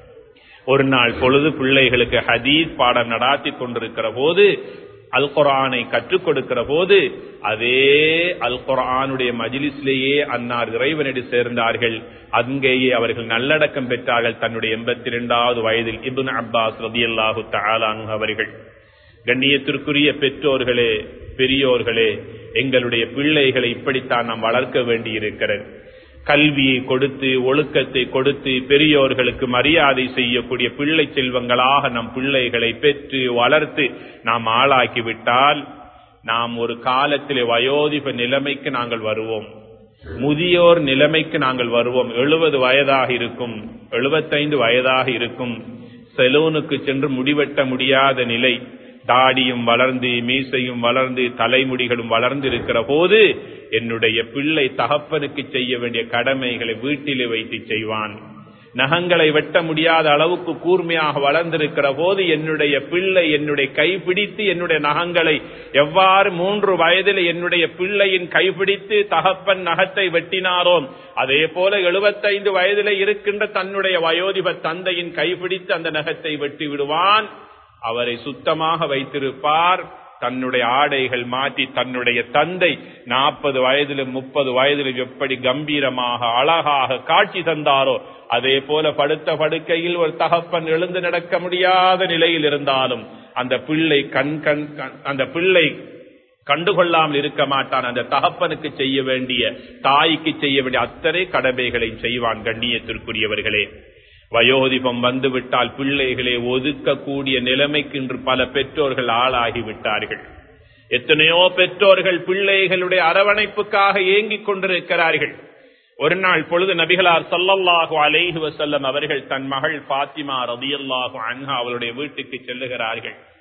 A: ஒரு நாள் பொழுது பிள்ளைகளுக்கு ஹதீஸ் பாடம் நடாத்தி கொண்டிருக்கிற போது அல் குரானை கற்றுக் கொடுக்கிற போது அதே அல் குரானுடைய மஜிலிஸ்லேயே அன்னார் இறைவனடி சேர்ந்தார்கள் அங்கேயே அவர்கள் நல்லடக்கம் பெற்றார்கள் தன்னுடைய எண்பத்தி இரண்டாவது வயதில் இபுன் அப்பாஸ் ரதி அல்லாஹு தாலானு அவர்கள் கண்ணியத்திற்குரிய பெற்றோர்களே பெரியோர்களே எங்களுடைய பிள்ளைகளை இப்படித்தான் நாம் வளர்க்க வேண்டி இருக்கிறது கல்வியை கொடுத்து ஒழுக்கத்தை கொடுத்து பெரியோர்களுக்கு மரியாதை செய்யக்கூடிய பிள்ளை செல்வங்களாக நம் பிள்ளைகளை பெற்று வளர்த்து நாம் ஆளாக்கிவிட்டால் நாம் ஒரு காலத்திலே வயோதிப நிலைமைக்கு நாங்கள் வருவோம் முதியோர் நிலைமைக்கு நாங்கள் வருவோம் எழுபது வயதாக இருக்கும் எழுபத்தைந்து வயதாக இருக்கும் செலூனுக்கு சென்று முடிவெட்ட முடியாத நிலை தாடியும் வளர்ந்து மீசையும் வளர்ந்து தலைமுடிகளும் வளர்ந்து இருக்கிற போது என்னுடைய பிள்ளை தகப்பனுக்கு செய்ய வேண்டிய கடமைகளை வீட்டிலே வைத்து செய்வான் நகங்களை வெட்ட முடியாத அளவுக்கு கூர்மையாக வளர்ந்திருக்கிற போது என்னுடைய பிள்ளை என்னுடைய கைப்பிடித்து என்னுடைய நகங்களை எவ்வாறு மூன்று வயதில் என்னுடைய பிள்ளையின் கைப்பிடித்து தகப்பன் நகத்தை வெட்டினாரோ அதே போல எழுபத்தைந்து வயதில் இருக்கின்ற தன்னுடைய வயோதிப தந்தையின் கைப்பிடித்து அந்த நகத்தை வெட்டி விடுவான் அவரை சுத்தமாக வைத்திருப்பார் தன்னுடைய ஆடைகள் மாற்றி தன்னுடைய தந்தை நாற்பது வயதிலும் முப்பது வயதிலும் எப்படி கம்பீரமாக அழகாக காட்சி தந்தாரோ அதே போல படுத்த படுக்கையில் ஒரு தகப்பன் எழுந்து நடக்க முடியாத நிலையில் இருந்தாலும் அந்த பிள்ளை கண் கண் அந்த பிள்ளை கண்டுகொள்ளாமல் இருக்க மாட்டான் அந்த தகப்பனுக்கு செய்ய வேண்டிய தாய்க்கு செய்ய வேண்டிய அத்தனை கடமைகளையும் செய்வான் கண்ணியத்திற்குரியவர்களே வயோதிபம் வந்துவிட்டால் பிள்ளைகளை ஒதுக்கக்கூடிய நிலைமைக்கு இன்று பல பெற்றோர்கள் ஆளாகி விட்டார்கள் எத்தனையோ பெற்றோர்கள் பிள்ளைகளுடைய அரவணைப்புக்காக ஏங்கிக் கொண்டிருக்கிறார்கள் ஒரு நாள் பொழுது நபிகளார் சல்லல்லாஹு அலைஹி வசல்லம் அவர்கள் தன் மகள் பாத்திமா ரதியல்லாஹு அன்ஹா அவளுடைய வீட்டுக்கு செல்லுகிறார்கள்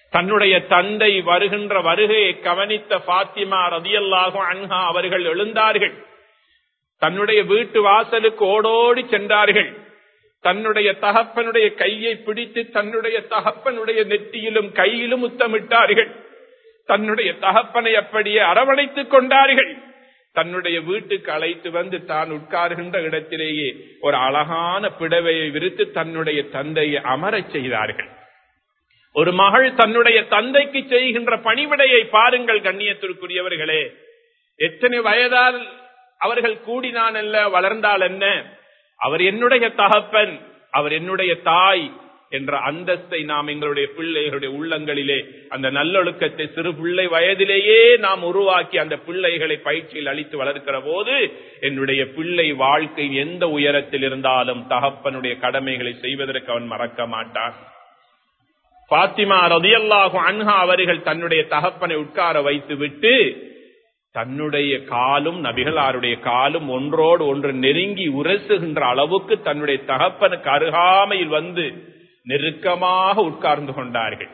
A: தன்னுடைய தந்தை வருகின்ற வருகையை கவனித்த பாத்திமா ரதியல்லாகும் அன்ஹா அவர்கள் எழுந்தார்கள் தன்னுடைய வீட்டு வாசலுக்கு ஓடோடி சென்றார்கள் தன்னுடைய தகப்பனுடைய கையை பிடித்து தன்னுடைய தகப்பனுடைய நெற்றியிலும் கையிலும் முத்தமிட்டார்கள் தன்னுடைய தகப்பனை அப்படியே அரவணைத்துக் கொண்டார்கள் தன்னுடைய வீட்டுக்கு அழைத்து வந்து தான் உட்கார்கின்ற இடத்திலேயே ஒரு அழகான பிடவையை விரித்து தன்னுடைய தந்தையை அமரச் செய்தார்கள் ஒரு மகள் தன்னுடைய தந்தைக்கு செய்கின்ற பணிவிடையை பாருங்கள் கண்ணியத்திற்குரியவர்களே எத்தனை வயதால் அவர்கள் கூடினான் அல்ல வளர்ந்தால் என்ன அவர் என்னுடைய தகப்பன் அவர் என்னுடைய தாய் என்ற அந்தஸ்தை நாம் எங்களுடைய பிள்ளைகளுடைய உள்ளங்களிலே அந்த நல்லொழுக்கத்தை சிறு பிள்ளை வயதிலேயே நாம் உருவாக்கி அந்த பிள்ளைகளை பயிற்சியில் அளித்து வளர்க்கிற போது என்னுடைய பிள்ளை வாழ்க்கை எந்த உயரத்தில் இருந்தாலும் தகப்பனுடைய கடமைகளை செய்வதற்கு அவன் மறக்க மாட்டான் பாத்திமா ரதியல்லாஹு அன்ஹா அவர்கள் தன்னுடைய தகப்பனை உட்கார வைத்து விட்டு தன்னுடைய காலும் நபிகளாருடைய காலும் ஒன்றோடு ஒன்று நெருங்கி உரசுகின்ற அளவுக்கு தன்னுடைய தகப்பனுக்கு அருகாமையில் வந்து நெருக்கமாக உட்கார்ந்து கொண்டார்கள்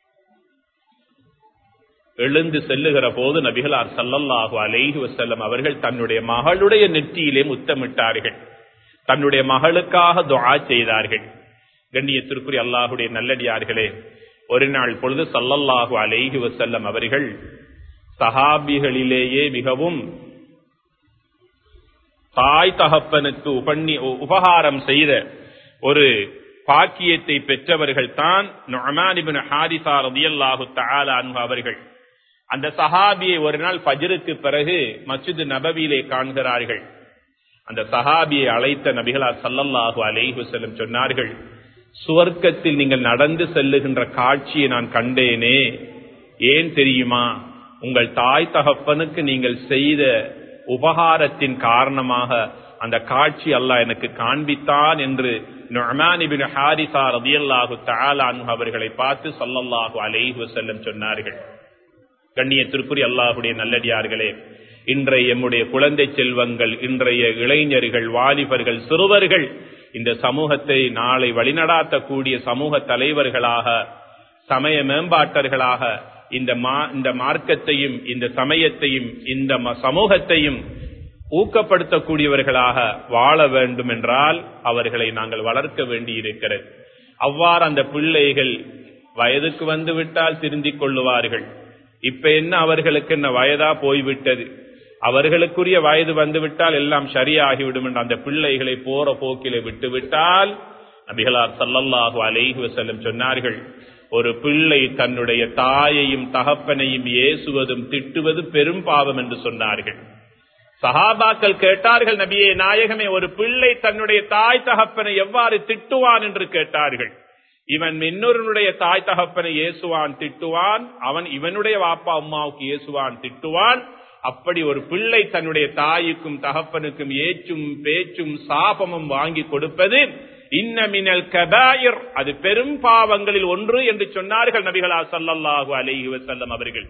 A: எழுந்து செல்லுகிற போது நபிகளார் சல்லல்லாஹு அலைஹி வசல்லம் அவர்கள் தன்னுடைய மகளுடைய நெற்றியிலே முத்தமிட்டார்கள் தன்னுடைய மகளுக்காக துஆ செய்தார்கள் கண்ணியத்திற்குரிய அல்லாஹுடைய நல்லடியார்களே ஒரு நாள் பொழுது சல்லல்லாஹு அலைஹி வசல்லம் அவர்கள் சஹாபிகளிலேயே மிகவும் தாய் தகப்பனுக்கு உபன்னி உபகாரம் செய்த ஒரு பாக்கியத்தை பெற்றவர்கள் தான் நொமானிபின் ஹாரிசா ரதியல்லாஹு தஆலா அன்ஹு அவர்கள் அந்த சஹாபியை ஒரு நாள் ஃபஜ்ருக்கு பிறகு மஸ்ஜித் நபவியிலே காண்கிறார்கள் அந்த சஹாபியை அழைத்த நபிகளார் சல்லல்லாஹு அலைஹி வஸல்லம் சொன்னார்கள் சுவர்க்கத்தில் நீங்கள் நடந்து செல்லுகின்ற காட்சியை நான் கண்டேனே ஏன் தெரியுமா உங்கள் தாய் தகப்பனுக்கு நீங்கள் செய்த உபகாரத்தின் காரணமாக அந்த காட்சி அல்லாஹ் எனக்கு காண்பித்தான் என்று நொமானிபின் ஹாரிசா ரதியல்லாஹு தஆலான் அவர்களை பார்த்து சல்லல்லாஹு அலைஹி வஸல்லம் சொன்னார்கள் கண்ணியத்திற்குரிய அல்லாஹுடைய நல்லடியார்களே இன்றைய எம்முடைய குழந்தை செல்வங்கள் இன்றைய இளைஞர்கள் வாலிபர்கள் சிறுவர்கள் இந்த சமூகத்தை நாளை வழிநடாத்தக்கூடிய சமூக தலைவர்களாக சமய மேம்பாட்டர்களாக இந்த மா இந்த மார்க்கத்தையும் இந்த சமயத்தையும் இந்த சமூகத்தையும் ஊக்கப்படுத்தக்கூடியவர்களாக வாழ வேண்டும் என்றால் அவர்களை நாங்கள் வளர்க்க வேண்டி இருக்கிறது அவ்வாறு அந்த பிள்ளைகள் வயதுக்கு வந்து விட்டால் திருந்திக் கொள்ளுவார்கள் இப்ப என்ன அவர்களுக்கு என்ன வயதா போய்விட்டது அவர்களுக்குரிய வயது வந்துவிட்டால் எல்லாம் சரியாகிவிடும் என்று அந்த பிள்ளைகளை போற போக்கிலே விட்டுவிட்டால் நபிகளார் சல்லல்லாஹு அலைஹி வசல்லம் சொன்னார்கள் ஒரு பிள்ளை தன்னுடைய தாயையும் தகப்பனையும் ஏசுவதும் திட்டுவது பெரும் பாவம் என்று சொன்னார்கள் சஹாபாக்கள் கேட்டார்கள் நபியே நாயகமே ஒரு பிள்ளை தன்னுடைய தாய் தகப்பனை எவ்வாறு திட்டுவான் என்று கேட்டார்கள் இவன் இன்னொருனுடைய தாய் தகப்பனை ஏசுவான் திட்டுவான் அவன் இவனுடைய வாப்பா அம்மாவுக்கு ஏசுவான் திட்டுவான் அப்படி ஒரு பிள்ளை தன்னுடைய தாய்க்கும் தகப்பனுக்கும் ஏச்சும் பேச்சும் சாபமும் வாங்கி கொடுப்பது இன்னமினல் கபாயிர் அது பெரும் பாவங்களில் ஒன்று என்று சொன்னார்கள் நபிகளா சல்லல்லாஹு அலைஹி வஸல்லம் அவர்கள்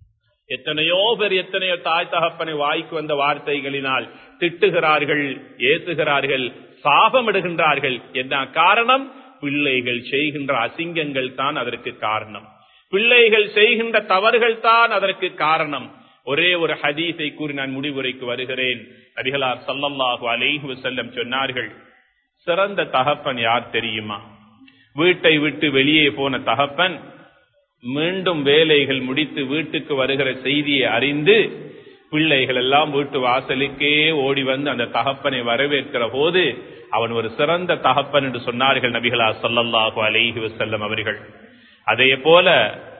A: எத்தனையோ பேர் எத்தனையோ தாய் தகப்பனை வாய்க்கு வந்த வார்த்தைகளினால் திட்டுகிறார்கள் ஏசுகிறார்கள் சாபமிடுகின்றார்கள் என்ன காரணம் பிள்ளைகள் செய்கின்ற அசிங்கங்கள் தான் அதற்கு காரணம் பிள்ளைகள் செய்கின்ற தவறுகள் தான் அதற்கு காரணம் ஒரே ஒரு ஹதீஸை கூறி நான் முடிவுரைக்கு வருகிறேன் நபிகளார் சல்லல்லாஹு அலைஹி வஸல்லம் சொன்னார்கள் சிறந்த தகப்பன் யார் தெரியுமா வீட்டை விட்டு வெளியே போன தகப்பன் மீண்டும் வேலைகள் முடித்து வீட்டுக்கு வருகிற செய்தியை அறிந்து பிள்ளைகள் எல்லாம் வீட்டு வாசலுக்கே ஓடி வந்து அந்த தகப்பனை வரவேற்கிற போது அவன் ஒரு சிறந்த தகப்பன் என்று சொன்னார்கள் நபிகளா சொல்லல்லாஹு அலைஹி வசல்லம் அவர்கள் அதே போல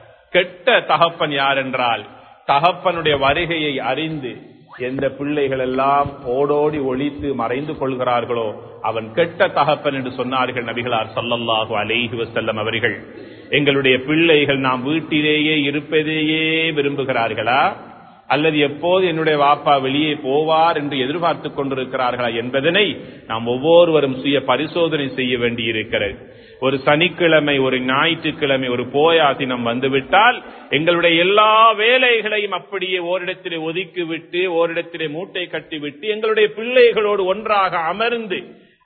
A: கெட்ட தகப்பன் யார் என்றால் தகப்பனுடைய வருகையை அறிந்து எந்த பிள்ளைகள் எல்லாம் ஓடோடி ஒழித்து மறைந்து கொள்கிறார்களோ அவன் கெட்ட தகப்பன் என்று சொன்னார்கள் நபிகளார் சொல்லல்லாஹு அலைஹி வசல்லம் அவர்கள் எங்களுடைய பிள்ளைகள் நாம் வீட்டிலேயே இருப்பதையே விரும்புகிறார்களா அல்லது எப்போது என்னுடைய வாப்பா வெளியே போவார் என்று எதிர்பார்த்துக் கொண்டிருக்கிறார்களா என்பதனை நாம் ஒவ்வொருவரும் சுய பரிசோதனை செய்ய வேண்டியிருக்கிறது ஒரு சனிக்கிழமை ஒரு ஞாயிற்றுக்கிழமை ஒரு போயா தினம் வந்துவிட்டால் எங்களுடைய எல்லா வேலைகளையும் அப்படியே ஓரிடத்திலே ஒதுக்கி விட்டு ஓரிடத்திலே மூட்டை கட்டி விட்டு எங்களுடைய பிள்ளைகளோடு ஒன்றாக அமர்ந்து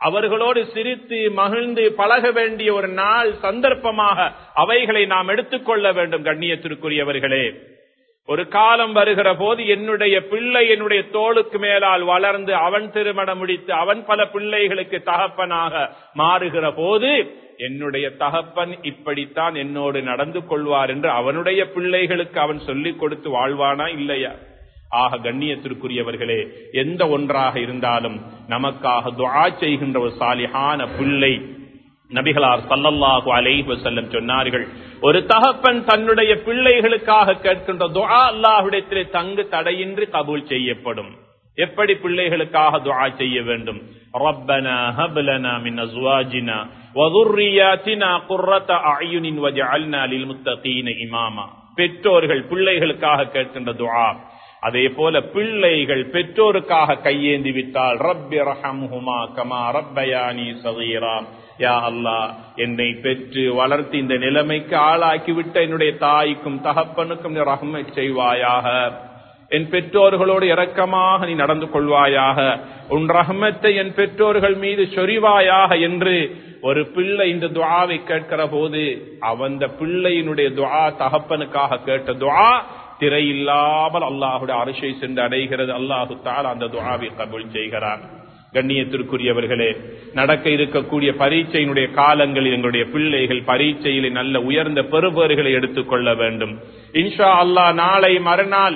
A: அவர்களோடு சிரித்து மகிழ்ந்து பழக வேண்டிய ஒரு நாள் சந்தர்ப்பமாக அவைகளை நாம் எடுத்துக்கொள்ள வேண்டும் கண்ணியத்திற்குரியவர்களே ஒரு காலம் வருகிற போது என்னுடைய பிள்ளை என்னுடைய தோளுக்கு மேலால் வளர்ந்து அவன் திருமணம் முடித்து அவன் பல பிள்ளைகளுக்கு தகப்பனாக மாறுகிற போது என்னுடைய தகப்பன் இப்படித்தான் என்னோடு நடந்து கொள்வார் என்று அவனுடைய பிள்ளைகளுக்கு அவன் சொல்லிக் கொடுத்து வாழ்வானா இல்லையா ஆக கண்ணியத்திற்குரியவர்களே எந்த ஒன்றாக இருந்தாலும் நமக்காக துஆ செய்கின்ற ஒரு சாலிஹான பிள்ளை நபிகளார் சல்லல்லாஹு அலைஹி வஸல்லம் சொன்னார்கள் ஒரு தகப்பன் தன்னுடைய பிள்ளைகளுக்காக கேட்கின்ற துஆ அல்லாஹ்விடத்திலே தங்கு தடையின்றி கபூல் செய்யப்படும் எப்படி பிள்ளைகளுக்காக துஆ செய்ய வேண்டும் ரப்பனா ஹப் லனா மின் அஸ்வாஜினா வ ذُرِّيَّاتِنَا قُرَّةَ أَعْيُنٍ وَاجْعَلْنَا لِلْمُتَّقِينَ இமாமா பெற்றோர்கள் பிள்ளைகளுக்காக கேட்கின்ற துஆ அதே போல பிள்ளைகள் பெற்றோருக்காக கையேந்தி விட்டால் ரப்பி ரஹம்ஹுமா கமா ரப்பயானி சகீரா யா அல்லாஹ் என்னை பெற்று வளர்த்து இந்த நிலைமைக்கு ஆளாக்கி விட்ட என்னுடைய தாய்க்கும் தகப்பனுக்கும் நீ ரஹ்மத் செய்வாயாக என் பெற்றோர்களோடு இரக்கமாக நீ நடந்து கொள்வாயாக உன் ரஹ்மத்தை என் பெற்றோர்கள் மீது சொரிவாயாக என்று ஒரு பிள்ளை இந்த துஆவை கேட்கிற போது அவன் பிள்ளையினுடைய துஆ தகப்பனுக்காக கேட்ட துஆ திரையில்லாமல் அல்லாஹுடைய அரசை சென்று அடைகிறது அல்லாஹு தால் அந்த துஆவை கபூல் செய்கிறான் கண்ணியத்திற்குரியவர்களே நடக்க இருக்கக்கூடிய பரீட்சையினுடைய காலங்களில் எங்களுடைய பிள்ளைகள் பரீட்சையில் நல்ல உயர்ந்த பெறுபேறுகளை எடுத்துக்கொள்ள வேண்டும் இன்ஷா அல்லாஹ் நாளை மறுநாள்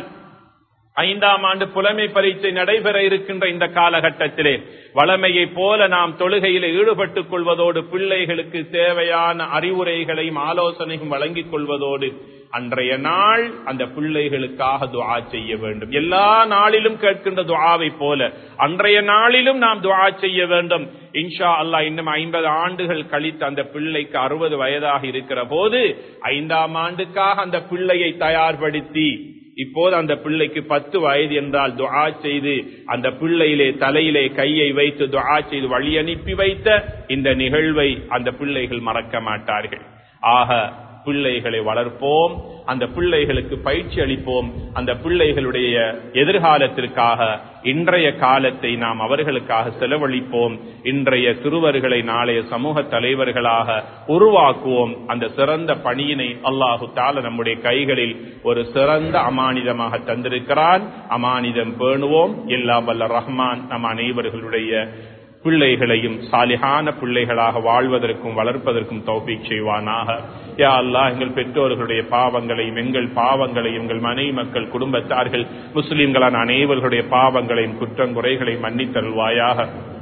A: ஐந்தாம் ஆண்டு புலமை பரீட்சை நடைபெற இருக்கின்ற இந்த காலகட்டத்திலே வளமையை போல நாம் தொழுகையில் ஈடுபட்டுக் கொள்வதோடு பிள்ளைகளுக்கு தேவையான அறிவுரைகளையும் ஆலோசனையும் வழங்கிக் கொள்வதோடு அன்றைய நாள் அந்த பிள்ளைகளுக்காக துஆ செய்ய வேண்டும் எல்லா நாளிலும் கேட்கின்ற துஆவை போல அன்றைய நாளிலும் நாம் துஆ செய்ய வேண்டும் இன்ஷா அல்லாஹ் இன்னும் ஐம்பது ஆண்டுகள் கழித்து அந்த பிள்ளைக்கு அறுபது வயதாக இருக்கிற போது ஐந்தாம் ஆண்டுக்காக அந்த பிள்ளையை தயார்படுத்தி இப்போது அந்த பிள்ளைக்கு பத்து வயது என்றால் துஆ செய்து அந்த பிள்ளையிலே தலையிலே கையை வைத்து துஆ செய்து வழி அனுப்பி வைத்த இந்த நிகழ்வை அந்த பிள்ளைகள் மறக்க மாட்டார்கள் ஆக பிள்ளைகளை வளர்ப்போம் அந்த பிள்ளைகளுக்கு பயிற்சி அளிப்போம் அந்த பிள்ளைகளுடைய எதிர்காலத்திற்காக இன்றைய காலத்தை நாம் அவர்களுக்காக செலவழிப்போம் இன்றைய சிறுவர்களை நாளைய சமூக தலைவர்களாக உருவாக்குவோம் அந்த சிறந்த பணியினை அல்லாஹு தால நம்முடைய கைகளில் ஒரு சிறந்த அமானிதமாக தந்திருக்கிறான் அமானிதம் பேணுவோம் எல்லாம் வல்ல ரஹ்மான் நம் அனைவர்களுடைய பிள்ளைகளையும் சாலிகான பிள்ளைகளாக வாழ்வதற்கும் வளர்ப்பதற்கும் தௌஃபீக் செய்வானாக யா அல்லாஹ் எங்கள் பெற்றோர்களுடைய பாவங்களையும் எங்கள் பாவங்களையும் எங்கள் மனைவி மக்கள் குடும்பத்தார்கள் முஸ்லிம்களான அனைவர்களுடைய பாவங்களையும் குற்றங்குறைகளையும் மன்னித்தருள்வாயாக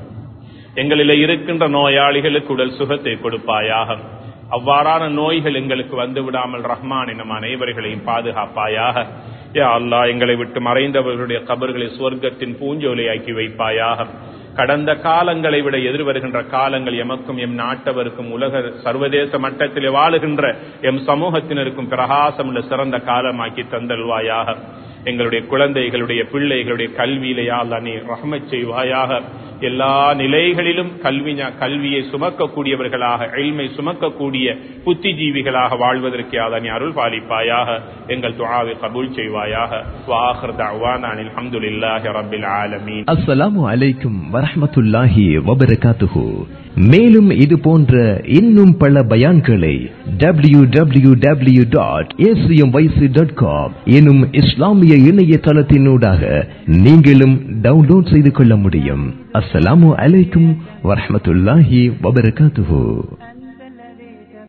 A: எங்களிலே இருக்கின்ற நோயாளிகளுக்கு உடல் சுகத்தை கொடுப்பாயாக அவ்வாறான நோய்கள் எங்களுக்கு வந்து விடாமல் ரஹ்மான் எனும் அனைவர்களையும் பாதுகாப்பாயாக யா அல்லாஹ் எங்களை விட்டு மறைந்தவர்களுடைய கபர்களை சுவர்க்கத்தின் பூஞ்சோலையாக்கி வைப்பாயாக கடந்த காலங்களை விட எதிர்வருகின்ற காலங்கள் எமக்கும் எம் நாட்டவருக்கும் உலக சர்வதேச மட்டத்திலே வாழுகின்ற எம் சமூகத்தினருக்கும் பிரகாசம் உள்ள சிறந்த காலமாக்கி தந்தல்வாயாக எங்களுடைய குழந்தைகளுடைய பிள்ளைகளுடைய கல்வியிலேயா நீ ரஹ்மச் செய்வாயாக எல்லா நிலைகளிலும் கல்வி கல்வியை சுமக்கக்கூடியவர்களாக எழ்மை சுமக்கக்கூடிய புத்திஜீவிகளாக வாழ்வதற்கு யாதனி அருள் பாலிப்பாயாக எங்கள் துஆவை கபூல் செய்வாயாக வாஹர் தஅவானா அல்ஹம்துலில்லாஹி ரப்பில் ஆலமீன்
B: அஸ்ஸலாமு அலைக்கும் வரஹ்மத்துல்லாஹி வபரகாத்துஹு மேலும் இது போன்ற இன்னும் பல பயான்களை W W W dot dot com எனும் இஸ்லாமிய இணையதளத்தினூடாக நீங்களும் டவுன்லோட் செய்து கொள்ள முடியும் அஸ்ஸலாமு அலைக்கும் வரஹ்மத்துல்லாஹி வபரகாத்துஹு